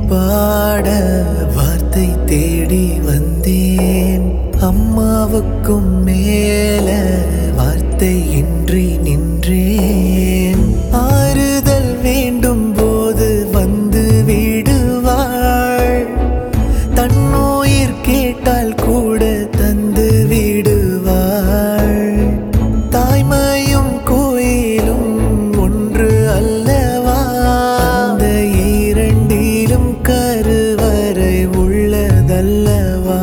பாட வார்த்தை தேடி வந்தேன் அம்மாவுக்கும் மேல வார்த்தை இன்றி நின்றேன் ஆறுதல் வேண்டும் போது வந்து விடுவாள் தன்னுயிர் கேட்டால் கூட தந்து விடுவாள் தாய்மையும் கோயிலும் ஒன்று அல்லவா அந்த இரண்டிலும் கருவறை உள்ளதல்லவா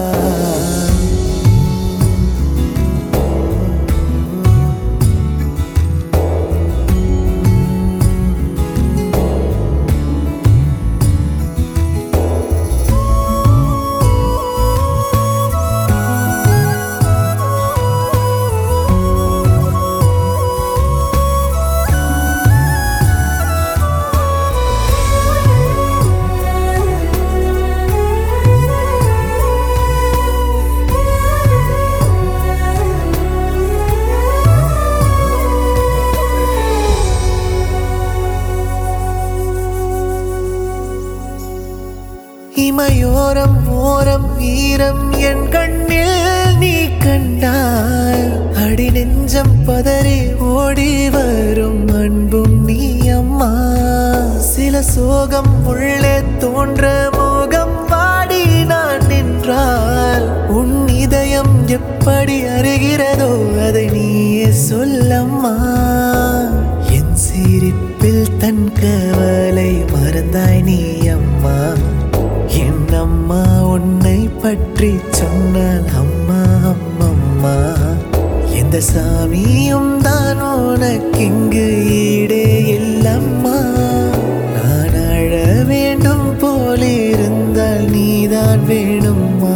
இமையோரம் ஓரம் ஈரம் என் கண்ணில் நீ கண்டால் அடி நெஞ்சம் பதறி ஓடி வரும் அன்பும் நீ அம்மா சில சோகம் உள்ளே தோன்ற மோகம் வாடி நான் நின்றால் உன் இதயம் எப்படி அறிகிறதோ அதை நீயே சொல்லம்மா என் சிரிப்பில் தன் கவலை மறந்தாய் நீ அம்மா என் அம்மா உன்னை பற்றி சொன்னால் அம்மா அம்மம்மா எந்த சாமியும் தான் உனக்கு இங்கு ஈடே இல்லம்மா நான் அழ வேண்டும் போலிருந்தால் நீதான் வேணும்மா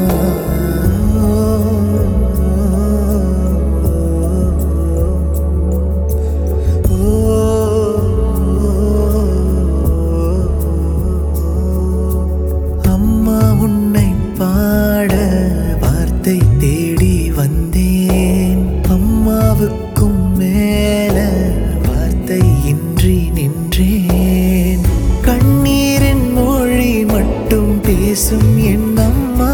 அம்மா உன்னை பாட வார்த்தை தேடி வந்தேன் அம்மாவுக்கும் மேல வார்த்தை இன்றி நின்றேன் கண்ணீரின் மொழி மட்டும் பேசும் என் அம்மா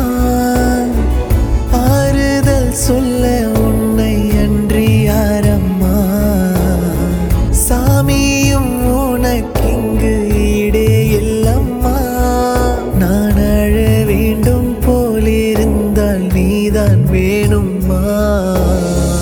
ஆறுதல் சொல்ல உன்னை அன்றி யாரம்மா சாமியும் உனக்கிங்கு ஈடே இல்லம்மா நான் அழ வேண்டும் போலிருந்தால் நீதான் வேணும்மா